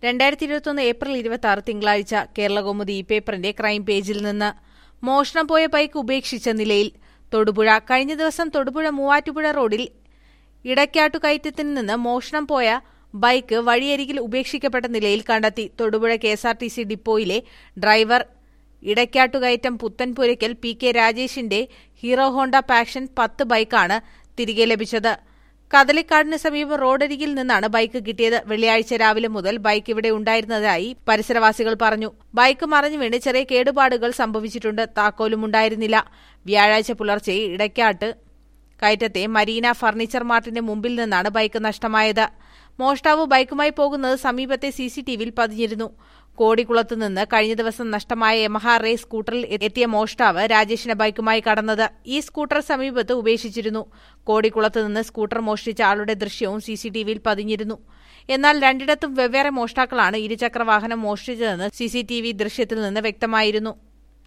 രണ്ടായിരത്തി ഇരുപത്തൊന്ന് ഏപ്രിൽ ഇരുപത്തി ആറ് തിങ്കളാഴ്ച കേരളകൗമുദി ഈ പേപ്പറിന്റെ ക്രൈം പേജിൽ നിന്ന് മോഷണം പോയ ബൈക്ക് ഉപേക്ഷിച്ച നിലയിൽ തൊടുപുഴ കഴിഞ്ഞ ദിവസം തൊടുപുഴ മൂവാറ്റുപുഴ റോഡിൽ ഇടയ്ക്കാട്ടുകയറ്റത്തിന് നിന്ന് മോഷണം പോയ ബൈക്ക് വഴിയരികിൽ ഉപേക്ഷിക്കപ്പെട്ട നിലയിൽ കണ്ടെത്തി Thodupuzha K S R T C ഡിപ്പോയിലെ driver Idaykkattukayattam Puthenpurackal P K രാജേഷിന്റെ ഹീറോ ഹോണ്ട പാഷൻ പത്ത് ബൈക്കാണ് തിരികെ ലഭിച്ചത് കദളിക്കാടിന് സമീപം റോഡരികിൽ നിന്നാണ് ബൈക്ക് കിട്ടിയത് വെള്ളിയാഴ്ച രാവിലെ മുതൽ ബൈക്ക് ഇവിടെ ഉണ്ടായിരുന്നതായി പരിസരവാസികൾ പറഞ്ഞു ബൈക്ക് മറിഞ്ഞു വീണ് ചെറിയ കേടുപാടുകൾ സംഭവിച്ചിട്ടുണ്ട് താക്കോലും ഉണ്ടായിരുന്നില്ല വ്യാഴാഴ്ച പുലർച്ചെ ഇടയ്ക്കാട്ട് കയറ്റത്തെ മരീന ഫർണിച്ചർ മാർട്ടിന്റെ മുമ്പിൽ നിന്നാണ് ബൈക്ക് നഷ്ടമായത് മോഷ്ടാവ് ബൈക്കുമായി പോകുന്നത് സമീപത്തെ സി സി ടി വിയിൽ പതിഞ്ഞിരുന്നു കോടിക്കുളത്ത് നിന്ന് കഴിഞ്ഞ ദിവസം നഷ്ടമായ യമഹ റേ സ്കൂട്ടറിൽ എത്തിയ മോഷ്ടാവ് രാജേഷിന്റെ ബൈക്കുമായി കടന്നത് ഈ സ്കൂട്ടർ സമീപത്ത് ഉപേക്ഷിച്ചിരുന്നു കോടിക്കുളത്ത് നിന്ന് സ്കൂട്ടർ മോഷ്ടിച്ച ആളുടെ ദൃശ്യവും സി സി ടി വിയിൽ പതിഞ്ഞിരുന്നു എന്നാൽ രണ്ടിടത്തും വെവ്വേറെ മോഷ്ടാക്കളാണ് ഇരുചക്ര വാഹനം മോഷ്ടിച്ചതെന്ന് സി സി ടി വി ദൃശ്യത്തിൽ നിന്ന് വ്യക്തമായിരുന്നു